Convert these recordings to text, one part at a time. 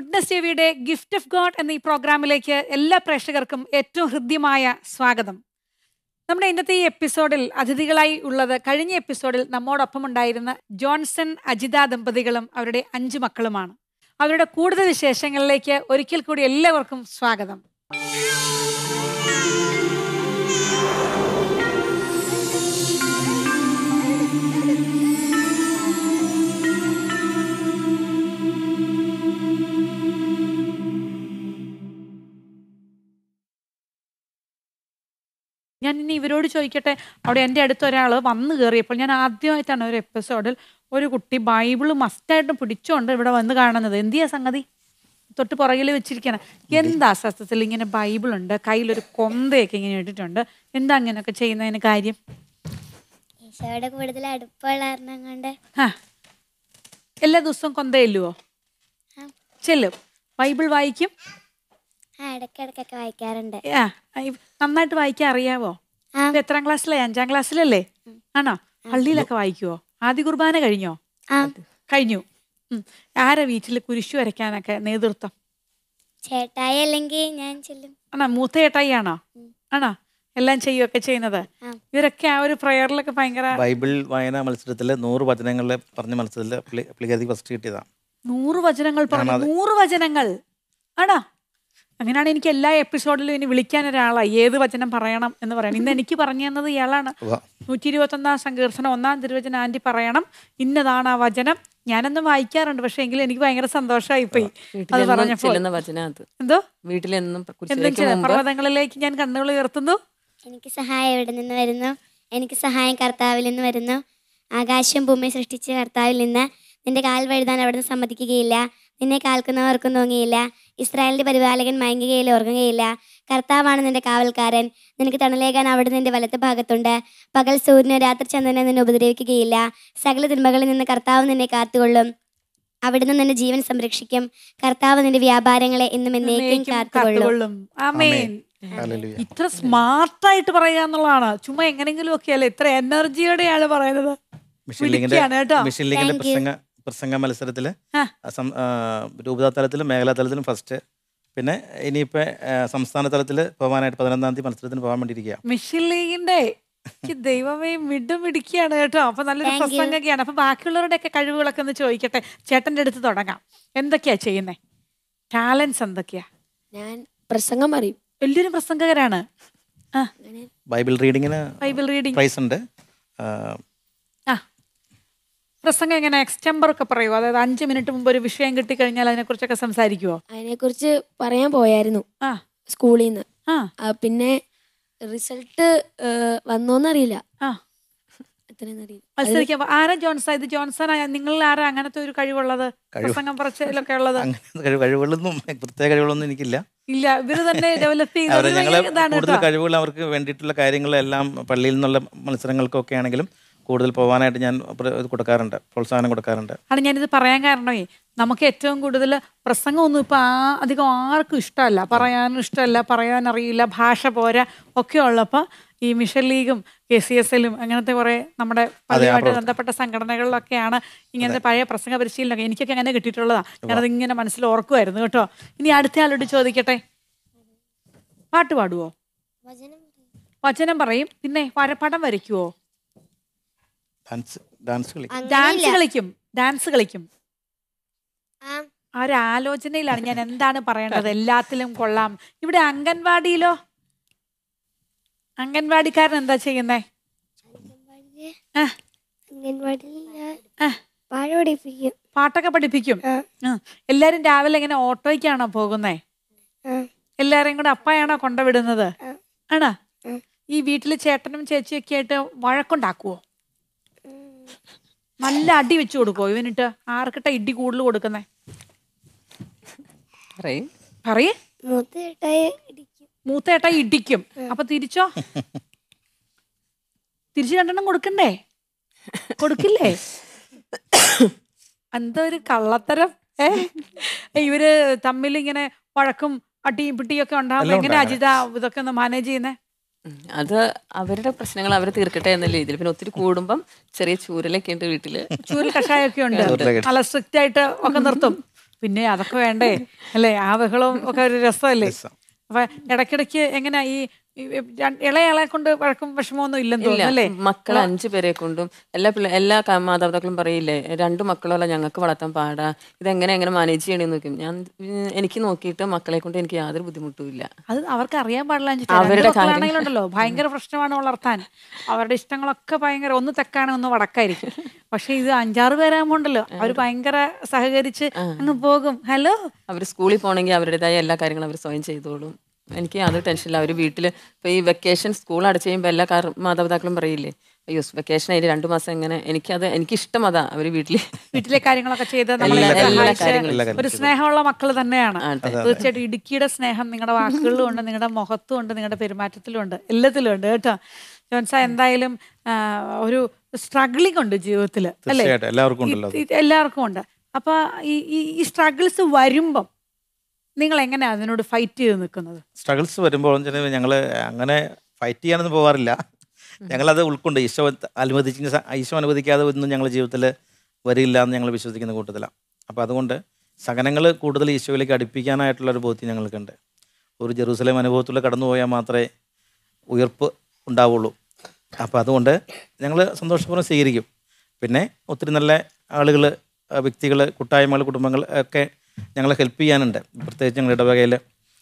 Goodness ടിവിയുടെ gift of God എന്ന ഈ പ്രോഗ്രാമിലേക്ക് എല്ലാ പ്രേക്ഷകർക്കും ഏറ്റവും ഹൃദ്യമായ സ്വാഗതം നമ്മുടെ ഇന്നത്തെ ഈ എപ്പിസോഡിൽ അതിഥികളായി ഉള്ളത് കഴിഞ്ഞ എപ്പിസോഡിൽ നമ്മോടൊപ്പം ഉണ്ടായിരുന്ന ജോൺസൺ അജിത ദമ്പതികളും അവരുടെ അഞ്ചു മക്കളുമാണ് അവരുടെ കൂടുതൽ വിശേഷങ്ങളിലേക്ക് ഒരിക്കൽ കൂടി എല്ലാവർക്കും സ്വാഗതം ഞാൻ ഇനി ഇവരോട് ചോദിക്കട്ടെ അവിടെ എൻ്റെ അടുത്ത് ഒരാൾ വന്നു കയറിയപ്പോൾ ഞാൻ ആദ്യമായിട്ടാണ് ഒരു എപ്പിസോഡിൽ ഒരു കുട്ടി ബൈബിള് മസ്റ്റായിട്ടും പിടിച്ചോണ്ട് ഇവിടെ വന്ന് കാണുന്നത് എന്തിയാ സംഗതി തൊട്ട് പുറകിൽ വെച്ചിരിക്കണം എന്താ സത്യത്തിൽ ഇങ്ങനെ ബൈബിൾ ഉണ്ട് കയ്യിലൊരു കൊന്തയൊക്കെ ഇങ്ങനെ ഇട്ടിട്ടുണ്ട് എന്താ അങ്ങനെയൊക്കെ ചെയ്യുന്നതിന് കാര്യം ഈശോയുടെ കൂടുതൽ അടുപ്പമുള്ള കാരണം കൊണ്ട് ആ എല്ലാ ദിവസവും കൊന്ത ചെല്ലുവോ ആ. ചെല്ലും ബൈബിൾ വായിക്കും ആ ഇടയ്ക്കിടയ്ക്കൊക്കെ വായിക്കാറുണ്ട് ആ ഐ- നന്നായിട്ട് വായിക്കാൻ അറിയാവോ ആ. ഇത് എത്രാം ക്ലാസ്സിലെ അഞ്ചാം ക്ലാസ്സിലല്ലേ ആണോ പള്ളിയിലൊക്കെ വായിക്കുവോ ആദ്യ കുർബാന കഴിഞ്ഞോ ആ കഴിഞ്ഞു ഉം. ആരാ വീട്ടിൽ കുരിശു വരയ്ക്കാനൊക്കെ നേതൃത്വം ചേട്ടായി അല്ലെങ്കിൽ ഞാൻ ചെല്ലും ആണോ മൂത്ത ഏട്ടായി ആണോ ആണോ എല്ലാം ചെയ്യുകയൊക്കെ ചെയ്യുന്നത് ആ. ഇവരൊക്കെ ആ ഒരു പ്രയറിലൊക്കെ ഭയങ്കര ബൈബിൾ വായനാ മത്സരത്തിൽ നൂറ് വചനങ്ങളിലെ പറഞ്ഞ മത്സരത്തിൽ പുള്ളിക്കാരി ഫസ്റ്റ് കിട്ടിയതാണ് നൂറ് വചനങ്ങൾ പറഞ്ഞു നൂറ് വചനങ്ങൾ ആണോ അങ്ങനെയാണ് എനിക്ക് എല്ലാ എപ്പിസോഡിലും ഇനി വിളിക്കാൻ ഒരാളായി ഏത് വചനം പറയണം എന്ന് പറയണം ഇന്ന് എനിക്ക് പറഞ്ഞു തന്നത് ഇയാളാണ് ഉവ്വ. നൂറ്റി ഇരുപത്തി ഒന്നാം സങ്കീർത്തനം ഒന്നാം തിരുവചനം ആന്റി പറയണം ഇന്നതാണ് ആ വചനം ഞാനൊന്നും വായിക്കാറുണ്ട് പക്ഷെ എങ്കിലും എനിക്ക് ഭയങ്കര സന്തോഷമായി പോയി അത് വീട്ടിലെന്നും പറഞ്ഞപ്പോൾ ചെല്ലുന്ന വചനം അത് എന്തോ വീട്ടിലെന്നും എന്തും കുരിശിലേക്ക് ചെയ്ത മുമ്പ് പർവ്വതങ്ങളിലേക്ക് ഞാൻ കണ്ണുകൾ ഉയർത്തുന്നു എനിക്ക് സഹായം എവിടെ നിന്ന് വരുന്നു എനിക്ക് സഹായം കർത്താവിൽ നിന്ന് വരുന്നു ആകാശം ഭൂമി സൃഷ്ടിച്ച കർത്താവിൽ നിന്ന് നിന്റെ കാൽ വഴുതാൻ അവിടുന്ന് സമ്മതിക്കുകയില്ല നിന്നെ കാൽക്കുന്നവർക്കും തോന്നിയില്ല ഇസ്രായേലിന്റെ പരിപാലകൻ മയങ്ങുകയില്ല ഓർക്കുകയില്ല കർത്താവാണ് നിന്റെ കാവൽക്കാരൻ നിനക്ക് തണലേകാൻ അവിടെ നിന്റെ വലത്ത് ഭാഗത്തുണ്ട് പകൽ സൂര്യനെ രാത്രി ചന്ദ്രനെ നിന്നെ ഉപദ്രവിക്കുകയില്ല സകല തിന്മകളിൽ നിന്ന് കർത്താവ് നിന്നെ കാത്തുകൊള്ളും അവിടുന്ന് നിന്റെ ജീവൻ സംരക്ഷിക്കും കർത്താവ് നിന്റെ വ്യാപാരങ്ങളെ എന്നും എന്നേക്കും എന്നേക്കും കാത്തുകൊള്ളും കാത്തുകൊള്ളും ആമേൻ ഹല്ലേലൂയ. ഇത്ര സ്മാർട്ടായിട്ട് പറയുക എന്നുള്ളതാണ് ചുമ്മാ എങ്ങനെങ്കിലും ഒക്കെ അല്ലേ ഇത്ര എനർജിയോടെയാണ് പറയുന്നത് മിഷലിങ്ങിന്റെ മിടുക്കിയാണ് കേട്ടോ. മിഷലിങ്ങിന്റെ Thank you. പ്രസംഗ പ്രസംഗ മത്സരത്തില് ആ. സം- ആ, രൂപതാ തലത്തിലും മേഖലാ തലത്തിലും ഫസ്റ്റ് പിന്നെ ഇനിയിപ്പോ ആ, സംസ്ഥാന തലത്തിൽ പോകാനായിട്ട് പതിനൊന്നാം തീയതി മത്സരത്തിന് പോകാൻ വേണ്ടിയിരിക്കുക മിഷൻ ലീഗിന്റെ എനിക്ക് ദൈവമേ മിടും മിടിക്കുകയാണ് കേട്ടോ അപ്പൊ നല്ലൊരു Thank you. പ്രസംഗമൊക്കെയാണ് അപ്പൊ ബാക്കിയുള്ളവരുടെ ഒക്കെ കഴിവുകളൊക്കെ ഒന്ന് ചോദിക്കട്ടെ ചേട്ടന്റെ അടുത്ത് തുടങ്ങാം എന്തൊക്കെയാ ചെയ്യുന്നേ ടാലൻസ് എന്തൊക്കെയാ ഞാൻ പ്രസംഗം അറിയും വലിയൊരു പ്രസംഗകരാണ് ആ ബൈബിൾ റീഡിങ്ങിന് ബൈബിൾ റീഡിങ് പ്രൈസ് ഉണ്ട് ആ, ആ പ്രസംഗം എങ്ങനെ എക്സ്റ്റംബർ ഒക്കെ പറയുമോ അതായത് അഞ്ച് മിനിറ്റ് മുമ്പ് ഒരു വിഷയം കിട്ടിക്കഴിഞ്ഞാൽ അതിനെക്കുറിച്ചൊക്കെ സംസാരിക്കുവോ അതിനെക്കുറിച്ച് പറയാൻ പോയായിരുന്നു ആ സ്കൂളിൽ നിന്ന് ആ ആ, പിന്നെ റിസൾട്ട് വന്നോന്നറിയില്ല ആ എത്രയെന്ന് അറിയില്ല മത്സരിക്കാൻ ആരാ ജോൺസൺ ഇത് ജോൺസൺ നിങ്ങളിൽ ആരാ അങ്ങനത്തെ ഒരു കഴിവുള്ളത് കഴിവ്. പ്രസംഗം പറച്ചിലൊക്കെ ഉള്ളത് അങ്ങനെ കഴിവ് കഴിവുകളൊന്നും പ്രത്യേക കഴിവുകളൊന്നും എനിക്കില്ല ഇല്ല ഇവര് തന്നെ ഡെവലപ്പ് ചെയ്ത് അവർ ഇവര് ഞങ്ങൾ ഭയങ്കര ഇതാണ് കൂടുതൽ കേട്ടോ. കഴിവുകൾ അവർക്ക് വേണ്ടിയിട്ടുള്ള കാര്യങ്ങളെല്ലാം പള്ളിയിൽ നിന്നുള്ള മത്സരങ്ങൾക്കൊക്കെ ആണെങ്കിലും കൂടുതൽ പോകാനായിട്ട് ഞാൻ പ്ര- ഇത് കൊടുക്കാറുണ്ട് പ്രോത്സാഹനം കൊടുക്കാറുണ്ട് ആണ് ഞാനിത് പറയാൻ കാരണമേ നമുക്ക് ഏറ്റവും കൂടുതൽ പ്രസംഗമൊന്നും ഇപ്പൊ ആ അധികം ആർക്കും ഇഷ്ടമല്ല പറയാനും ഇഷ്ടമല്ല പറയാൻ അറിയില്ല ഭാഷ പോരാ ഒക്കെ ഉള്ളപ്പോൾ ഈ മിഷൻ ലീഗും കെ സി എസ് എല്ലും അങ്ങനത്തെ കുറെ നമ്മുടെ പള്ളിയുമായിട്ട് പ്രവർത്തനം. ബന്ധപ്പെട്ട സംഘടനകളിലൊക്കെയാണ് ഇങ്ങനത്തെ പഴയ പ്രസംഗ പരിശീലനമൊക്കെ എനിക്കൊക്കെ അങ്ങനെ കിട്ടിയിട്ടുള്ളതാ ഞാനത് ഇങ്ങനെ മനസ്സിൽ ഓർക്കുമായിരുന്നു കേട്ടോ ഇനി അടുത്ത ആളോട് ചോദിക്കട്ടെ പാട്ട് പാടുവോ വചനം പറയും പിന്നെ വര പടം വരയ്ക്കുവോ ഡാൻസ് ഡാൻസ് കളി ഡാൻസ് കളിക്കും ഡാൻസ് കളിക്കും ആ ആ ഒരു ആലോചനയിലാണ് ഞാൻ എന്താണ് പറയേണ്ടത് എല്ലാത്തിലും കൊള്ളാം ഇവിടെ അംഗൻവാടിയിലോ അംഗൻവാടിക്കാരൻ എന്താ ചെയ്യുന്നേ ആ, അംഗൻവാടിയിൽ ഞാൻ ആ, പാഴ പഠിപ്പിക്കും പാട്ടൊക്കെ പഠിപ്പിക്കും ആ. എല്ലാരും രാവിലെ ഇങ്ങനെ ഓട്ടോയ്ക്കാണോ പോകുന്നേ എല്ലാരെയും കൂടെ അപ്പായാണോ കൊണ്ടുവിടുന്നത് ആണോ ഈ വീട്ടില് ചേട്ടനും ചേച്ചിയൊക്കെ ആയിട്ട് വഴക്കുണ്ടാക്കുവോ നല്ല അടി വെച്ചു കൊടുക്കുവോ ഇവനിട്ട് ആർക്കിട്ട ഇടി കൂടുതൽ കൊടുക്കുന്നേ പറയും പറയേ മൂത്ത ചേട്ടായി ഇടിക്കും മൂത്തേട്ട ഇടിക്കും അപ്പൊ തിരിച്ചോ തിരിച്ചു രണ്ടെണ്ണം കൊടുക്കണ്ടേ കൊടുക്കില്ലേ എന്താ ഒരു കള്ളത്തരം ഏ ഇവര് തമ്മിൽ ഇങ്ങനെ വഴക്കും അടിയും പിട്ടിയും ഒക്കെ ഉണ്ടാവുമ്പോ എല്ലാം എങ്ങനെ ഉണ്ടാകും. അജിത ഇതൊക്കെ ഒന്ന് മാനേജ് ചെയ്യുന്നേ ഉം. അത് അവരുടെ പ്രശ്നങ്ങൾ അവർ തീർക്കട്ടെ എന്ന രീതിയിൽ പിന്നെ ഒത്തിരി കൂടുമ്പം ചെറിയ ചൂരലൊക്കെ ഉണ്ട് വീട്ടില് ചൂരൽ കഷായമൊക്കെ ഉണ്ട് ചൂരലൊക്കെ. നല്ല സ്ട്രിക്റ്റ് ആയിട്ട് ഒക്കെ നിർത്തും പിന്നെ അതൊക്കെ വേണ്ടേ അല്ലേ ആ ബഹളവും ഒക്കെ ഒരു രസമല്ലേ രസം. അപ്പൊ ഇടയ്ക്കിടയ്ക്ക് എങ്ങനെയാ ഈ ഈ രണ്ട് ഇളയാളെ കൊണ്ട് വഴക്കും വിഷമമൊന്നും ഇല്ലെന്ന് ഇല്ല തോന്നുന്നു അല്ലേ മക്കൾ അഞ്ചു പേരെ കൊണ്ടും എല്ലാ പിള്ളേ എല്ലാ ക- മാതാപിതാക്കളും പറയില്ലേ രണ്ട് മക്കളല്ല ഞങ്ങൾക്ക് വളർത്താൻ പാടാ ഇതെങ്ങനെ എങ്ങനെ മാനേജ് ചെയ്യണമെന്ന് നോക്കും ഞാൻ ഉം, എനിക്ക് നോക്കിയിട്ട് മക്കളെ കൊണ്ട് എനിക്ക് യാതൊരു ബുദ്ധിമുട്ടും ഇല്ല അത് അവർക്ക് അറിയാൻ പാടില്ല അവരുടെ കാര്യം. മക്കളാണെങ്കിലുണ്ടല്ലോ ഭയങ്കര പ്രശ്നമാണ് വളർത്താൻ അവരുടെ ഇഷ്ടങ്ങളൊക്കെ ഭയങ്കര ഒന്ന് തെക്കാണ് ഒന്ന് വടക്കായിരിക്കും പക്ഷെ ഇത് അഞ്ചാറ് പേരാകുമ്പോണ്ടല്ലോ അവർ ഭയങ്കര സഹകരിച്ച് അങ്ങ് പോകും ഹലോ അവർ സ്കൂളിൽ പോകണമെങ്കിൽ അവരുടേതായ എല്ലാ കാര്യങ്ങളും അവർ സ്വയം ചെയ്തോളും എനിക്ക് യാതൊരു ടെൻഷനില്ല അവർ വീട്ടിൽ ഇപ്പോൾ ഈ വെക്കേഷൻ സ്കൂൾ അടച്ചു കഴിയുമ്പോൾ എല്ലാ കാർ മാതാപിതാക്കളും പറയില്ലേ അയ്യോ വെക്കേഷൻ ആയിട്ട് രണ്ടു മാസം എങ്ങനെ എനിക്കത് എനിക്കിഷ്ടം അതാ അവർ വീട്ടിൽ വീട്ടിലെ കാര്യങ്ങളൊക്കെ ചെയ്ത് നമ്മളെ എല്ലാ- എല്ലാ സഹായിച്ച് കാര്യങ്ങളും എല്ലാ കാര്യങ്ങളും ഒരു സ്നേഹമുള്ള മക്കൾ തന്നെയാണ് അതെ. തീർച്ചയായിട്ടും ഇടുക്കിയുടെ സ്നേഹം നിങ്ങളുടെ വാക്കുകളിലും ഉണ്ട് നിങ്ങളുടെ മുഖത്തും ഉണ്ട് നിങ്ങളുടെ പെരുമാറ്റത്തിലും ഉണ്ട് എല്ലാത്തിലും ഉണ്ട് കേട്ടോ ജോൻസ എന്തായാലും ആ, ഒരു സ്ട്രഗ്ലിംഗ് ഉണ്ട് ജീവിതത്തിൽ അല്ലേ തീർച്ചയായിട്ടും എല്ലാവർക്കും ഉണ്ടല്ലോ അത്. ഇത് എല്ലാവർക്കും ഉണ്ട് അപ്പൊ ഈ ഈ- ഈ സ്ട്രഗിൾസ് വരുമ്പം നിങ്ങൾ എങ്ങനെയാ അതിനോട് ഫൈറ്റ് ചെയ്ത് നിൽക്കുന്നത് സ്ട്രഗിൾസ് വരുമ്പോൾ ഞങ്ങൾ അങ്ങനെ ഫൈറ്റ് ചെയ്യാനൊന്നും പോകാറില്ല ഞങ്ങളത് ഉൾക്കൊണ്ട് ഈശോ അനുവദിച്ച ഈശോ അനുവദിക്കാതെ ഒന്നും ഞങ്ങളുടെ ജീവിതത്തിൽ വരില്ല എന്ന് ഞങ്ങൾ വിശ്വസിക്കുന്ന കൂട്ടത്തിലാണ് അപ്പോൾ അതുകൊണ്ട് സഹനങ്ങൾ കൂടുതൽ ഈശോയിലേക്ക് അടുപ്പിക്കാനായിട്ടുള്ള ഒരു ബോധ്യം ഞങ്ങൾക്കുണ്ട് ഒരു ജെറൂസലേം അനുഭവത്തിലൂടെ കടന്നു പോയാൽ മാത്രമേ ഉയർപ്പ് ഉണ്ടാവുള്ളൂ അപ്പോൾ അതുകൊണ്ട് ഞങ്ങൾ സന്തോഷപൂർവ്വം സ്വീകരിക്കും പിന്നെ ഒത്തിരി നല്ല ആളുകൾ വ്യക്തികൾ കൂട്ടായ്മകൾ കുടുംബങ്ങൾ ഒക്കെ ഞങ്ങളെ ഹെൽപ്പ് ചെയ്യാനുണ്ട് പ്രത്യേകിച്ച് ഞങ്ങളുടെ ഇടവകയിൽ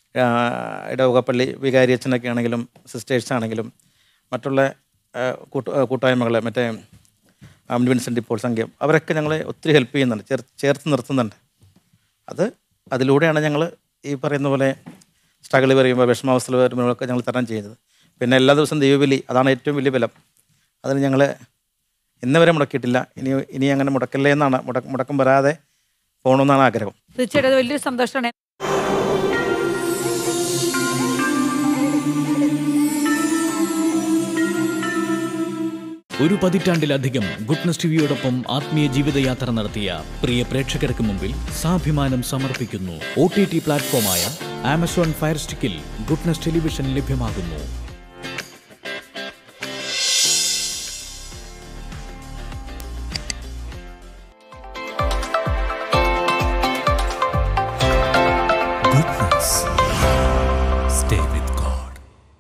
ഇടവകപ്പള്ളി വികാരി അച്ഛനൊക്കെ ആണെങ്കിലും സിസ്റ്റേഴ്സ് ആണെങ്കിലും മറ്റുള്ള ആ, കൂട്ട കൂട്ടായ്മകൾ മറ്റേ അമിൻ വിൻസെൻ്റ് ഇപ്പോൾ സംഘം അവരൊക്കെ ഞങ്ങളെ ഒത്തിരി ഹെൽപ്പ് ചെയ്യുന്നുണ്ട് ചേർ ചേർത്ത് നിർത്തുന്നുണ്ട് അത് അതിലൂടെയാണ് ഞങ്ങൾ ഈ പറയുന്ന പോലെ സ്ട്രഗിൾ പറയുമ്പോൾ വിഷമാവസ്ഥകൾ വരുമ്പോഴൊക്കെ ഞങ്ങൾ തരണം ചെയ്യുന്നത് പിന്നെ എല്ലാ ദിവസവും ദൈവബലി അതാണ് ഏറ്റവും വലിയ ബലം അതിന് ഞങ്ങൾ ഇന്ന് വരെ മുടക്കിയിട്ടില്ല ഇനി ഇനി അങ്ങനെ മുടക്കല്ലേ എന്നാണ് മുടക്ക മുടക്കം വരാതെ പോകണമെന്നാണ് ആഗ്രഹം തീർച്ചയായിട്ടും അത് വലിയൊരു സന്തോഷമാണ് ഒരു പതിറ്റാണ്ടിലധികം ഗുഡ്നസ് ടിവിയോടൊപ്പം ആത്മീയ ജീവിതയാത്ര നടത്തിയ പ്രിയ പ്രേക്ഷകർക്ക് മുമ്പിൽ സാഭിമാനം സമർപ്പിക്കുന്നു ഒ ടി ടി പ്ലാറ്റ്ഫോമായ ആമസോൺ ഫയർ സ്റ്റിക്കിൽ ഗുഡ്നസ് ടെലിവിഷൻ ലഭ്യമാകുന്നു ഗുഡ്നസ് സ്റ്റേ വിത്ത് ഗോഡ്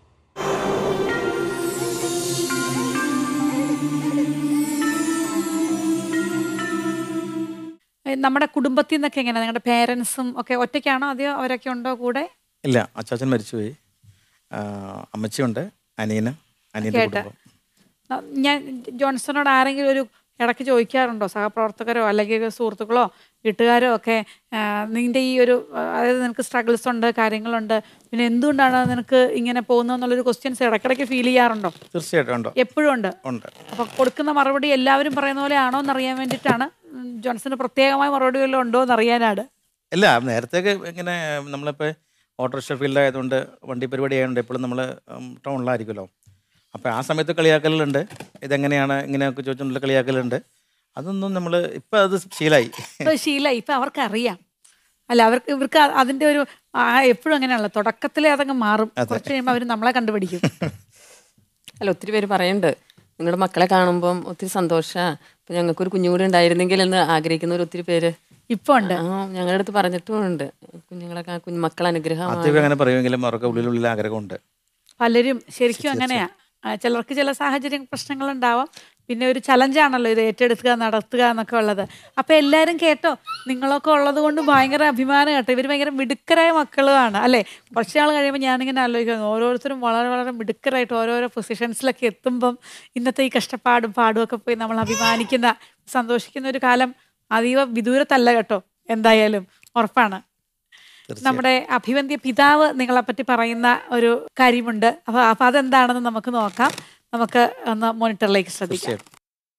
ഏ, നമ്മുടെ കുടുംബത്തിൽ നിന്നൊക്കെ എങ്ങനെയാ നിങ്ങളുടെ പേരൻസും ഒക്കെ ഒറ്റയ്ക്കാണോ അതെയോ അവരൊക്കെ ഉണ്ടോ കൂടെ ഇല്ല അച്ചാച്ചൻ മരിച്ചുപോയി ആ, അമ്മച്ചിയുണ്ട് അനിയന് അനിയൻ്റെ കേട്ട കുടുംബം ന- ഞാൻ ജോൺസണോട് ആരെങ്കിലും ഒരു ഇടയ്ക്ക് ചോദിക്കാറുണ്ടോ സഹപ്രവർത്തകരോ അല്ലെങ്കിൽ സുഹൃത്തുക്കളോ വീട്ടുകാരോ ഒക്കെ ആ, നിന്റെ ഈ ഒരു ആ, അതായത് നിനക്ക് സ്ട്രഗിൾസ് ഉണ്ട് കാര്യങ്ങളുണ്ട് പിന്നെ എന്തുകൊണ്ടാണ് നിനക്ക് ഇങ്ങനെ പോകുന്നതെന്നുള്ളൊരു ക്വസ്റ്റ്യൻസ് ഇടയ്ക്കിടയ്ക്ക് ഫീൽ ചെയ്യാറുണ്ടോ തീർച്ചയായിട്ടും ഉണ്ടോ എപ്പോഴും ഉണ്ട് ഉണ്ട് അപ്പൊ കൊടുക്കുന്ന മറുപടി എല്ലാവരും പറയുന്ന പോലെ ആണോ എന്നറിയാൻ വേണ്ടിയിട്ടാണ് ഉം, ജോൺസന് പ്രത്യേകമായ മറുപടി വല്ലതും ഉണ്ടോ എന്ന് അറിയാനാണ് ഇല്ല നേരത്തെയൊക്കെ ഇങ്ങനെ നമ്മളിപ്പോൾ ഓട്ടോറിക്ഷ ഫീൽഡ് ആയതുകൊണ്ട് വണ്ടി പരിപാടി ആയതുകൊണ്ട് എപ്പോഴും നമ്മൾ ടൗണിലായിരിക്കുമല്ലോ അപ്പോൾ ആ സമയത്ത് കളിയാക്കലുണ്ട് ഇതെങ്ങനെയാണ് ഇങ്ങനെയൊക്കെ ചോദിച്ചുകൊണ്ടുള്ള കളിയാക്കലുണ്ട് അതൊന്നും നമ്മൾ ഇപ്പം അത് ശീലമായി ഇപ്പൊ ശീലമായി ഇപ്പൊ അവർക്ക് അറിയാം അല്ല അവർക്ക് ഇവർക്ക് അ- അതിന്റെ ഒരു ആ എപ്പോഴും അങ്ങനെയാണല്ലോ തുടക്കത്തിലേ അതങ്ങ് മാറും കുറച്ച് കഴിയുമ്പോൾ അവർ നമ്മളെ കണ്ടുപിടിക്കും അല്ല ഒത്തിരി പേര് പറയുന്നുണ്ട് നിങ്ങളുടെ മക്കളെ കാണുമ്പം ഒത്തിരി സന്തോഷമാണ് ഇപ്പം ഞങ്ങൾക്കൊരു കുഞ്ഞുകൂടി ഉണ്ടായിരുന്നെങ്കിൽ എന്ന് ആഗ്രഹിക്കുന്നവർ ഒത്തിരി പേര് ഇപ്പൊ ഉണ്ട് ആ ഞങ്ങളുടെ അടുത്ത് പറഞ്ഞിട്ടും ഉണ്ട് കുഞ്ഞുങ്ങളൊക്കെ കുഞ്ഞു മക്കൾ അനുഗ്രഹമാണ് ആദ്യമൊക്കെ അങ്ങനെ പറയുമെങ്കിലും അവർക്ക് ഉള്ളിലുള്ളിൽ ആഗ്രഹമുണ്ട് പലരും ശരിക്കും അങ്ങനെയാ ആ, ചിലർക്ക് ചില സാഹചര്യ പ്രശ്നങ്ങൾ ഉണ്ടാവാം പിന്നെ ഒരു ചലഞ്ചാണല്ലോ ഇത് ഏറ്റെടുക്കുക നടത്തുക എന്നൊക്കെ ഉള്ളത് അപ്പൊ എല്ലാരും കേട്ടോ നിങ്ങളൊക്കെ ഉള്ളത് കൊണ്ട് ഭയങ്കര അഭിമാനം കേട്ടോ ഇവർ ഭയങ്കര മിടുക്കരായ മക്കളുമാണ് അല്ലേ കുറച്ച് നാൾ കഴിയുമ്പോൾ ഞാനിങ്ങനെ ആലോചിക്കുന്നു ഓരോരുത്തരും വളരെ വളരെ മിടുക്കരായിട്ട് ഓരോരോ പൊസിഷൻസിലൊക്കെ എത്തുമ്പം ഇന്നത്തെ ഈ കഷ്ടപ്പാടും പാടും ഒക്കെ പോയി നമ്മൾ അഭിമാനിക്കുന്ന സന്തോഷിക്കുന്ന ഒരു കാലം അതീവ വിദൂരത്തല്ല കേട്ടോ എന്തായാലും ഉറപ്പാണ് നമ്മുടെ അഭിവന്ദ്യ പിതാവ് നിങ്ങളെപ്പറ്റി പറയുന്ന ഒരു കാര്യമുണ്ട് അപ്പൊ അപ്പൊ അതെന്താണെന്ന് നമുക്ക് നോക്കാം നമുക്ക് ഒന്ന് മോണിറ്ററിലേക്ക് ശ്രദ്ധിക്കാം തീർച്ചയായിട്ടും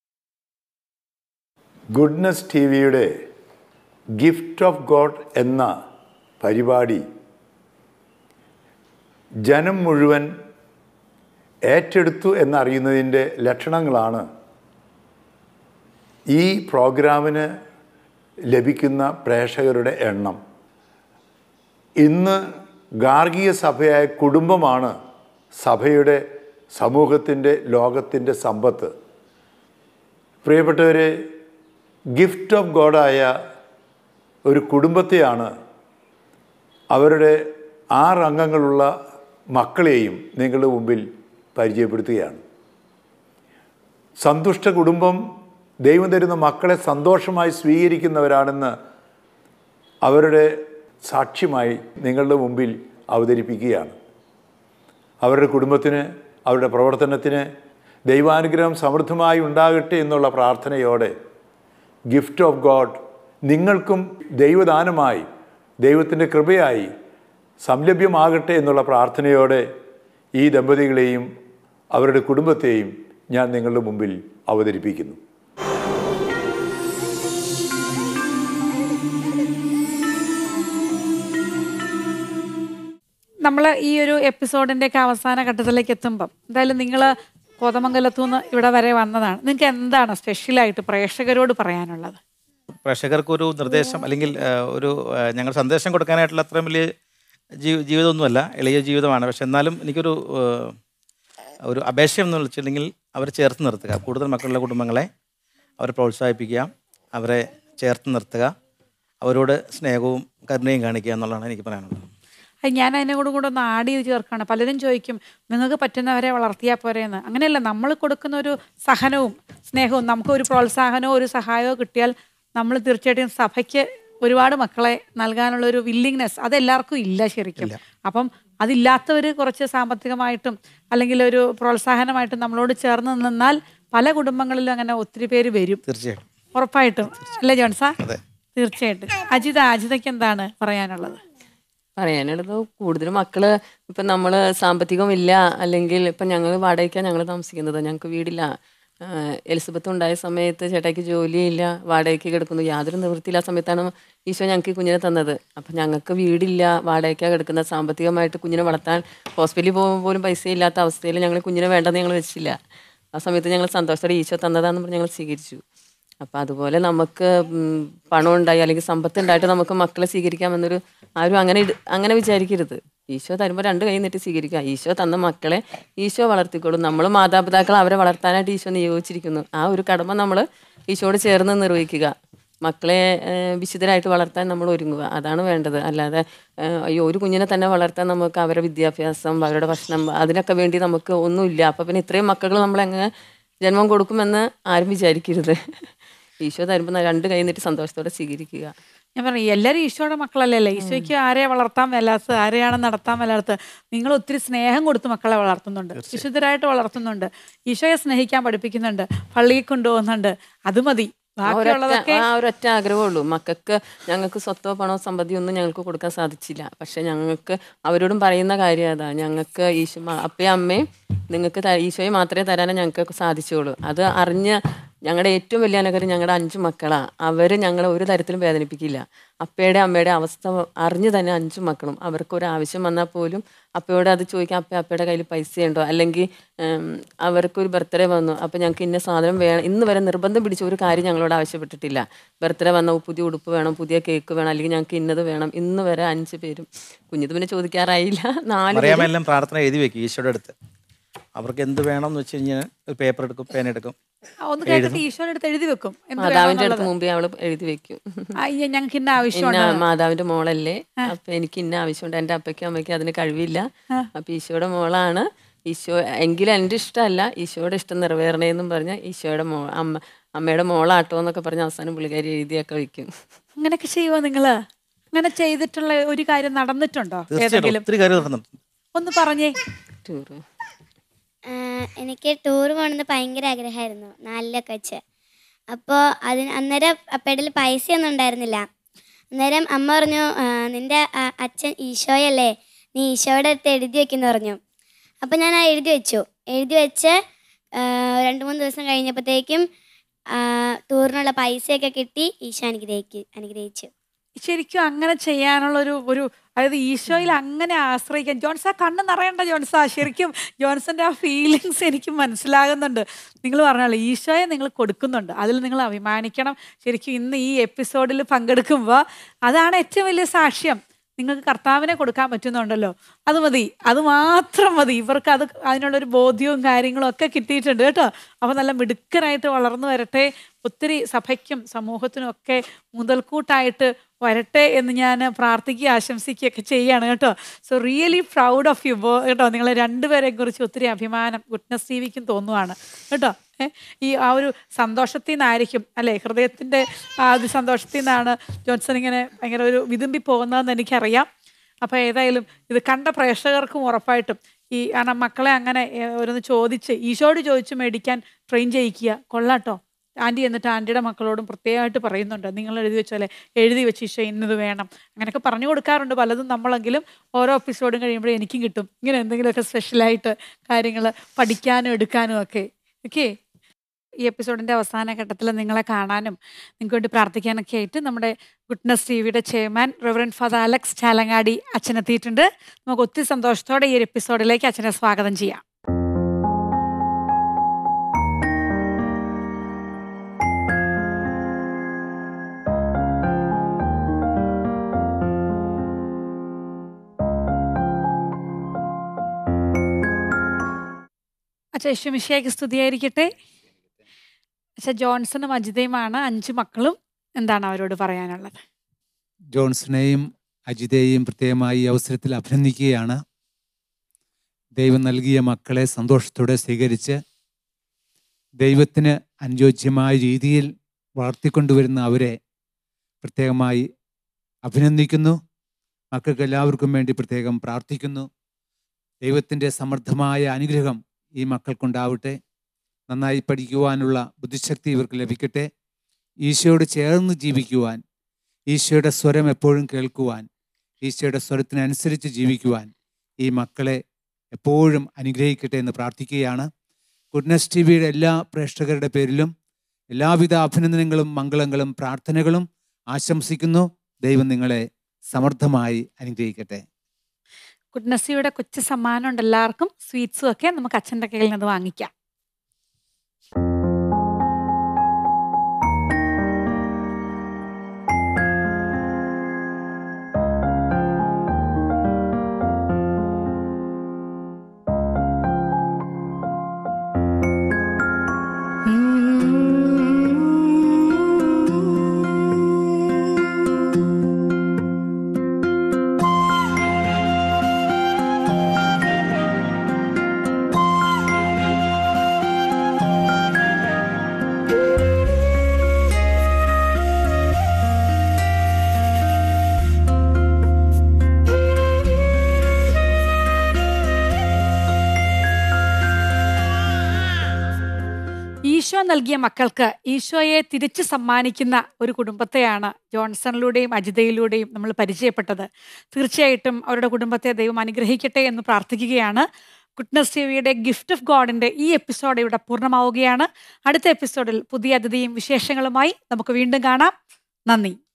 ഗുഡ്നസ് ടി വിയുടെ ഗിഫ്റ്റ് ഓഫ് ഗോഡ് എന്ന പരിപാടി ജനം മുഴുവൻ ഏറ്റെടുത്തു എന്നറിയുന്നതിൻ്റെ ലക്ഷണങ്ങളാണ് ഈ പ്രോഗ്രാമിന് ലഭിക്കുന്ന പ്രേക്ഷകരുടെ എണ്ണം ഇന്ന് ഗാർഗീയ സഭയായ കുടുംബമാണ് സഭയുടെ സമൂഹത്തിൻ്റെ ലോകത്തിൻ്റെ സമ്പത്ത് പ്രിയപ്പെട്ടവരെ ഗിഫ്റ്റ് ഓഫ് ഗോഡായ ഒരു കുടുംബത്തെയാണ് അവരുടെ ആറ് അംഗങ്ങളുള്ള മക്കളെയും നിങ്ങളുടെ മുമ്പിൽ പരിചയപ്പെടുത്തുകയാണ് സന്തുഷ്ട കുടുംബം ദൈവം തരുന്ന മക്കളെ സന്തോഷമായി സ്വീകരിക്കുന്നവരാണെന്ന് അവരുടെ സാക്ഷ്യമായി നിങ്ങളുടെ മുമ്പിൽ അവതരിപ്പിക്കുകയാണ് അവരുടെ കുടുംബത്തിന് അവരുടെ പ്രവർത്തനത്തിന് ദൈവാനുഗ്രഹം സമൃദ്ധമായി ഉണ്ടാകട്ടെ എന്നുള്ള പ്രാർത്ഥനയോടെ ഗിഫ്റ്റ് ഓഫ് ഗോഡ് നിങ്ങൾക്കും ദൈവദാനമായി ദൈവത്തിൻ്റെ കൃപയായി സംലഭ്യമാകട്ടെ എന്നുള്ള പ്രാർത്ഥനയോടെ ഈ ദമ്പതികളെയും അവരുടെ കുടുംബത്തെയും ഞാൻ നിങ്ങളുടെ മുമ്പിൽ അവതരിപ്പിക്കുന്നു നമ്മൾ ഈ ഒരു എപ്പിസോഡിൻ്റെയൊക്കെ അവസാന ഘട്ടത്തിലേക്ക് എത്തുമ്പം എന്തായാലും നിങ്ങൾ കോതമംഗലത്തു നിന്ന് ഇവിടെ വരെ വന്നതാണ് നിങ്ങൾക്ക് എന്താണ് സ്പെഷ്യലായിട്ട് പ്രേക്ഷകരോട് പറയാനുള്ളത് പ്രേക്ഷകർക്ക് ഒരു നിർദ്ദേശം അല്ലെങ്കിൽ ആ, ഒരു ആ, ഞങ്ങൾ സന്ദേശം കൊടുക്കാനായിട്ടുള്ള അത്രയും വലിയ ജീ ജീവിതമൊന്നുമല്ല എളിയ ജീവിതമാണ് പക്ഷെ എന്നാലും എനിക്കൊരു ആ, ഒരു അപേക്ഷ എന്ന് വെച്ചിട്ടുണ്ടെങ്കിൽ അവരെ ചേർത്ത് നിർത്തുക കൂടുതൽ മക്കളുള്ള കുടുംബങ്ങളെ അവരെ പ്രോത്സാഹിപ്പിക്കുക അവരെ ചേർത്ത് നിർത്തുക അവരോട് സ്നേഹവും കരുണയും കാണിക്കുക എന്നുള്ളതാണ് എനിക്ക് പറയാനുള്ളത് അത് ഞാൻ അതിനെ കൂടെ കൂടെ ഒന്ന് ആഡ് ചെയ്ത് ചേർക്കുകയാണ് പലരും ചോദിക്കും നിങ്ങൾക്ക് പറ്റുന്നവരെ വളർത്തിയാൽ പോരെയെന്ന് അങ്ങനെയല്ല നമ്മൾ കൊടുക്കുന്ന ഒരു സഹനവും സ്നേഹവും നമുക്ക് ഒരു പ്രോത്സാഹനവും ഒരു സഹായവും കിട്ടിയാൽ നമ്മൾ തീർച്ചയായിട്ടും സഭയ്ക്ക് ഒരുപാട് മക്കളെ നൽകാനുള്ള ഒരു വില്ലിങ്നെസ് അതെല്ലാവർക്കും ഇല്ല ശരിക്കും അപ്പം അതില്ലാത്തവർ കുറച്ച് സാമ്പത്തികമായിട്ടും അല്ലെങ്കിൽ ഒരു പ്രോത്സാഹനമായിട്ടും നമ്മളോട് ചേർന്ന് നിന്നാൽ പല കുടുംബങ്ങളിലും അങ്ങനെ ഒത്തിരി പേര് വരും തീർച്ചയായിട്ടും ഉറപ്പായിട്ടും അല്ലേ ജോൺസാ അതെ. തീർച്ചയായിട്ടും അജിത അജിതയ്ക്ക് എന്താണ് പറയാനുള്ളത് പറയാനുള്ളത് കൂടുതലും മക്കള് ഇപ്പം നമ്മൾ സാമ്പത്തികമില്ല അല്ലെങ്കിൽ ഇപ്പം ഞങ്ങൾ വാടകയ്ക്കാണ് ഞങ്ങൾ താമസിക്കുന്നത് ഞങ്ങൾക്ക് വീടില്ല ആഹ് എലിസബത്ത് ഉണ്ടായ സമയത്ത് ചേട്ടായിക്ക് ജോലിയില്ല വാടകയ്ക്ക് കിടക്കുന്നു യാതൊരു നിവൃത്തിയില്ല സമയത്താണ് ഈശോ ഞങ്ങൾക്ക് ഈ കുഞ്ഞിനെ തന്നത് അപ്പം ഞങ്ങൾക്ക് വീടില്ല വാടകയ്ക്കാണ് കിടക്കുന്ന സാമ്പത്തികമായിട്ട് കുഞ്ഞിനെ വളർത്താൻ ഹോസ്പിറ്റലിൽ പോകുമ്പോൾ പോലും പൈസ ഇല്ലാത്ത അവസ്ഥയിൽ ഞങ്ങൾ കുഞ്ഞിനെ വേണ്ടെന്ന് ഞങ്ങൾ വെച്ചില്ല ആ സമയത്ത് ഞങ്ങൾ സന്തോഷത്തോടെ ഈശോ തന്നതാണെന്ന് പറഞ്ഞ് ഞങ്ങൾ സ്വീകരിച്ചു അപ്പം അതുപോലെ നമുക്ക് ഉം, പണം ഉണ്ടായി അല്ലെങ്കിൽ സമ്പത്ത് ഉണ്ടായിട്ട് നമുക്ക് മക്കളെ സ്വീകരിക്കാമെന്നൊരു ആരും അങ്ങനെ ഇട്- അങ്ങനെ വിചാരിക്കരുത് ഈശോ തരുമ്പോൾ രണ്ട് കൈ നീട്ടി സ്വീകരിക്കുക ഈശോ തന്ന മക്കളെ ഈശോ വളർത്തിക്കോളും നമ്മൾ മാതാപിതാക്കൾ അവരെ വളർത്താനായിട്ട് ഈശോ നിയോഗിച്ചിരിക്കുന്നു ആ ഒരു കടമ നമ്മൾ ഈശോയോട് ചേർന്ന് നിർവഹിക്കുക മക്കളെ ഏഹ്, വിശുദ്ധരായിട്ട് വളർത്താൻ നമ്മൾ ഒരുങ്ങുക അതാണ് വേണ്ടത് അല്ലാതെ ഏഹ്, അയ്യോ ഒരു കുഞ്ഞിനെ തന്നെ വളർത്താൻ നമുക്ക് അവരുടെ വിദ്യാഭ്യാസം അവരുടെ ഭക്ഷണം അതിനൊക്കെ വേണ്ടി നമുക്ക് ഒന്നുമില്ല അപ്പം പിന്നെ ഇത്രയും മക്കൾ നമ്മൾ എങ്ങനെ ജന്മം കൊടുക്കുമെന്ന് ആരും വിചാരിക്കരുത് ഈശോ തരുമ്പോൾ രണ്ട് കൈ നീട്ടി സന്തോഷത്തോടെ സ്വീകരിക്കുക ഞാൻ പറഞ്ഞു എല്ലാവരും ഈശോയുടെ മക്കളല്ലല്ലേ ഈശോയ്ക്ക് ആരെയാ വളർത്താൻ മേലാത്തത് ആരെയാണ് നടത്താൻ മേലാത്തത് നിങ്ങൾ ഒത്തിരി സ്നേഹം കൊടുത്ത് മക്കളെ വളർത്തുന്നുണ്ട് വിശുദ്ധരായിട്ട് വളർത്തുന്നുണ്ട് ഈശോയെ സ്നേഹിക്കാൻ പഠിപ്പിക്കുന്നുണ്ട് പള്ളിയിൽ കൊണ്ടുപോകുന്നുണ്ട് അത് മതി ആ ഒരൊറ്റ ബാക്കിയുള്ളതൊക്കെ ആ ഒരൊറ്റ ആഗ്രഹമേ ഉള്ളൂ മക്കൾക്ക് ഞങ്ങൾക്ക് സ്വത്തോ പണോ സമ്പത്തിയോ ഒന്നും ഞങ്ങൾക്ക് കൊടുക്കാൻ സാധിച്ചില്ല പക്ഷെ ഞങ്ങൾക്ക് അവരോടും പറയുന്ന കാര്യം അതാ ഞങ്ങൾക്ക് ഈശോ മ- അപ്പയും അമ്മയും നിങ്ങൾക്ക് ത- ഈശോയെ മാത്രമേ തരാനേ ഞങ്ങൾക്ക് സാധിച്ചുള്ളൂ അത് അറിഞ്ഞ് ഞങ്ങളുടെ ഏറ്റവും വലിയ അനുഗ്രഹം ഞങ്ങളുടെ അഞ്ച് മക്കളാ അവർ ഞങ്ങളെ ഒരു തരത്തിലും വേദനിപ്പിക്കില്ല അപ്പയുടെ അമ്മയുടെ അവസ്ഥ അറിഞ്ഞ് തന്നെ അഞ്ചു മക്കളും അവർക്ക് ഒരു ആവശ്യം വന്നാൽ പോലും അപ്പയോട് അത് ചോദിക്കാം അപ്പ അപ്പയുടെ കയ്യിൽ പൈസ ഉണ്ടോ അല്ലെങ്കിൽ ഉം, അവർക്കൊരു ബർത്ത്ഡേ വന്നു അപ്പം ഞങ്ങൾക്ക് ഇന്ന സാധനം വേണം ഇന്ന് വരെ നിർബന്ധം പിടിച്ച ഒരു കാര്യം ഞങ്ങളോട് ആവശ്യപ്പെട്ടിട്ടില്ല ബർത്ത്ഡേ വന്ന പുതിയ ഉടുപ്പ് വേണം പുതിയ കേക്ക് വേണം അല്ലെങ്കിൽ ഞങ്ങൾക്ക് ഇന്നത് വേണം ഇന്ന് വരെ അഞ്ച് പേരും കുഞ്ഞിത് പിന്നെ ചോദിക്കാറായില്ല നാല് പേരും അറിയാമെല്ലാം പ്രാർത്ഥന എഴുതി വെക്കും ഈശോയുടെ അടുത്ത് അവർക്ക് എന്ത് വേണം എന്ന് വെച്ച് കഴിഞ്ഞാൽ ഒരു പേപ്പർ എടുക്കും പേന എടുക്കും ആ, ഒന്ന് കേട്ടിട്ട് ഈശോയുടെ അടുത്ത് എഴുതി വെക്കും എന്ത് മാതാവിന്റെ അടുത്ത് വേണമെന്നുള്ളത്. മുമ്പേ അവള് എഴുതി വെക്കും ആ, ഈ ഞങ്ങൾക്ക് ഇന്ന ഇന്ന ആവശ്യമുണ്ട് മാതാവിന്റെ മോളല്ലേ അപ്പൊ എനിക്ക് ഇന്ന ആവശ്യമുണ്ട് എന്റെ അപ്പയ്ക്കും അമ്മയ്ക്കും അതിന് കഴിവില്ല അപ്പൊ ഈശോയുടെ മോളാണ് ഈശോ എങ്കിലും എൻ്റെ ഇഷ്ടമല്ല ഈശോയുടെ ഇഷ്ടം നിറവേറണേന്നും പറഞ്ഞ് ഈശോയുടെ മോ അമ്മ അമ്മയുടെ മോളാട്ടോ എന്നൊക്കെ പറഞ്ഞ് അവസാനം പുള്ളിക്കാരി എഴുതിയൊക്കെ വെക്കും അങ്ങനെയൊക്കെ ചെയ്യുമോ നിങ്ങള് അങ്ങനെ ചെയ്തിട്ടുള്ള ഒരു കാര്യം നടന്നിട്ടുണ്ടോ തീർച്ചയായിട്ടും ഏതെങ്കിലും ഒത്തിരി കാര്യം നടന്നിട്ടുണ്ട് ഒന്ന് പറഞ്ഞേ ടൂറ് ആഹ് എനിക്ക് ടൂർ പോകണമെന്ന് ഭയങ്കര ആഗ്രഹമായിരുന്നു നാലിലൊക്കെ വെച്ച് അപ്പോൾ അതിന് അന്നേരം അപ്പേടിൽ പൈസയൊന്നും ഉണ്ടായിരുന്നില്ല അന്നേരം അമ്മ പറഞ്ഞു ആഹ് നിന്റെ ആ- അച്ഛൻ ഈശോയല്ലേ നീ ഈശോയുടെ അടുത്ത് എഴുതി വെക്കുന്നു പറഞ്ഞു അപ്പോൾ ഞാൻ ആ എഴുതി വെച്ചു എഴുതി വെച്ച് ആഹ് രണ്ട് മൂന്ന് ദിവസം കഴിഞ്ഞപ്പോഴത്തേക്കും ആഹ് ടൂറിനുള്ള പൈസയൊക്കെ കിട്ടി ഈശോ അനുഗ്രഹിക്ക് അനുഗ്രഹിച്ചു ശരിക്കും അങ്ങനെ ചെയ്യാനുള്ള ഒരു ഒരു അതായത് ഈശോയിൽ അങ്ങനെ ആശ്രയിക്കാൻ ജോൺസാ കണ്ണ് നിറയണ്ട ജോൺസാ ശരിക്കും ജോൺസന്റെ ആ ഫീലിങ്സ് എനിക്ക് മനസ്സിലാകുന്നുണ്ട് നിങ്ങൾ പറഞ്ഞല്ലോ ഈശോയെ നിങ്ങൾ കൊടുക്കുന്നുണ്ട് അതിൽ നിങ്ങൾ അഭിമാനിക്കണം ശരിക്കും ഇന്ന് ഈ എപ്പിസോഡിൽ പങ്കെടുക്കുമ്പോൾ അതാണ് ഏറ്റവും വലിയ സാക്ഷ്യം നിങ്ങൾക്ക് കർത്താവിനെ കൊടുക്കാൻ പറ്റുന്നുണ്ടല്ലോ അത് മതി അത് മാത്രം മതി ഇവർക്ക് അത് അതിനുള്ളൊരു ബോധ്യവും കാര്യങ്ങളും ഒക്കെ കിട്ടിയിട്ടുണ്ട് കേട്ടോ അപ്പോൾ നല്ല മിടുക്കനായിട്ട് വളർന്നു വരട്ടെ ഒത്തിരി സഭയ്ക്കും സമൂഹത്തിനും ഒക്കെ മുതൽക്കൂട്ടായിട്ട് വരട്ടെ എന്ന് ഞാൻ പ്രാർത്ഥിക്കുകയും ആശംസിക്കുകയൊക്കെ ചെയ്യാണ് കേട്ടോ so really proud of you ബോ കേട്ടോ നിങ്ങളെ രണ്ടുപേരെ കുറിച്ച് ഒത്തിരി അഭിമാനം ഗുഡ്നസ് ടി വിക്കും തോന്നുവാണ് കേട്ടോ ഏ, ഈ ആ ഒരു സന്തോഷത്തിൽ നിന്നായിരിക്കും അല്ലേ ഹൃദയത്തിൻ്റെ ആ ഒരു സന്തോഷത്തിൽ നിന്നാണ് ജോൺസൺ ഇങ്ങനെ ഭയങ്കര ഒരു വിതുമ്പി പോകുന്നതെന്ന് എനിക്കറിയാം അപ്പോൾ ഏതായാലും ഇത് കണ്ട പ്രേക്ഷകർക്കും ഉറപ്പായിട്ടും ഈ കാരണം മക്കളെ അങ്ങനെ ഏ, ഓരോന്ന് ചോദിച്ച് ഈശോട് ചോദിച്ച് മേടിക്കാൻ ട്രെയിൻ ചെയ്യിക്കുക കൊള്ളാട്ടോ ആൻറ്റി എന്നിട്ട് ആൻറ്റിയുടെ മക്കളോടും പ്രത്യേകമായിട്ട് പറയുന്നുണ്ട് നിങ്ങൾ എഴുതി വെച്ചാലേ എഴുതി വെച്ച് ഈശോ ഇന്നത് വേണം അങ്ങനെയൊക്കെ പറഞ്ഞു കൊടുക്കാറുണ്ട് പലതും നമ്മളെങ്കിലും ഓരോ എപ്പിസോഡും കഴിയുമ്പോഴേ എനിക്കും കിട്ടും ഇങ്ങനെ എന്തെങ്കിലുമൊക്കെ സ്പെഷ്യലായിട്ട് കാര്യങ്ങൾ പഠിക്കാനും എടുക്കാനും ഒക്കെ ഓക്കെ ഈ എപ്പിസോഡിൻ്റെ അവസാന ഘട്ടത്തിൽ നിങ്ങളെ കാണാനും നിങ്ങൾക്ക് വേണ്ടി പ്രാർത്ഥിക്കാനൊക്കെ ആയിട്ട് നമ്മുടെ ഗുഡ്നസ് ടി വിയുടെ chairman reverend father Alex Chalangadi അച്ഛനെത്തിയിട്ടുണ്ട് നമുക്ക് ഒത്തിരി സന്തോഷത്തോടെ ഈ ഒരു എപ്പിസോഡിലേക്ക് അച്ഛനെ സ്വാഗതം ചെയ്യാം അച്ഛ യശുമിഷയ്ക്ക് സ്തുതിയായിരിക്കട്ടെ അച്ഛ ജോൺസണും അജിതയുമാണ് അഞ്ച് മക്കളും എന്താണ് അവരോട് പറയാനുള്ളത് ജോൺസണെയും അജിതയെയും പ്രത്യേകമായി ഈ അവസരത്തിൽ അഭിനന്ദിക്കുകയാണ് ദൈവം നൽകിയ മക്കളെ സന്തോഷത്തോടെ സ്വീകരിച്ച് ദൈവത്തിന് അനുയോജ്യമായ രീതിയിൽ വളർത്തിക്കൊണ്ടുവരുന്ന അവരെ പ്രത്യേകമായി അഭിനന്ദിക്കുന്നു മക്കൾക്ക് എല്ലാവർക്കും വേണ്ടി പ്രത്യേകം പ്രാർത്ഥിക്കുന്നു ദൈവത്തിൻ്റെ സമർത്ഥമായ അനുഗ്രഹം ഈ മക്കൾക്കുണ്ടാവട്ടെ നന്നായി പഠിക്കുവാനുള്ള ബുദ്ധിശക്തി ഇവർക്ക് ലഭിക്കട്ടെ ഈശോയോട് ചേർന്ന് ജീവിക്കുവാൻ ഈശോയുടെ സ്വരം എപ്പോഴും കേൾക്കുവാൻ ഈശോയുടെ സ്വരത്തിനനുസരിച്ച് ജീവിക്കുവാൻ ഈ മക്കളെ എപ്പോഴും അനുഗ്രഹിക്കട്ടെ എന്ന് പ്രാർത്ഥിക്കുകയാണ് ഗുഡ്നസ് ടി വിയുടെ എല്ലാ പ്രേക്ഷകരുടെ പേരിലും എല്ലാവിധ അഭിനന്ദനങ്ങളും മംഗളങ്ങളും പ്രാർത്ഥനകളും ആശംസിക്കുന്നു ദൈവം നിങ്ങളെ സമർത്ഥമായി അനുഗ്രഹിക്കട്ടെ ഗുഡ്നസിയുടെ കൊച്ചു സമ്മാനം ഉണ്ട് എല്ലാവർക്കും സ്വീറ്റ്സും ഒക്കെ നമുക്ക് അച്ഛൻ്റെ കയ്യിൽ നിന്ന് വാങ്ങിക്കാം ഈശോ നൽകിയ മക്കൾക്ക് ഈശോയെ തിരിച്ചു സമ്മാനിക്കുന്ന ഒരു കുടുംബത്തെയാണ് ജോൺസണിലൂടെയും അജിതയിലൂടെയും നമ്മൾ പരിചയപ്പെട്ടത് തീർച്ചയായിട്ടും അവരുടെ കുടുംബത്തെ ദൈവം അനുഗ്രഹിക്കട്ടെ എന്ന് പ്രാർത്ഥിക്കുകയാണ് ഗുഡ്നസ് ടി വിയുടെ ഗിഫ്റ്റ് ഓഫ് ഗോഡിന്റെ ഈ എപ്പിസോഡ് ഇവിടെ പൂർണ്ണമാവുകയാണ് അടുത്ത എപ്പിസോഡിൽ പുതിയ അതിഥിയും വിശേഷങ്ങളുമായി നമുക്ക് വീണ്ടും കാണാം നന്ദി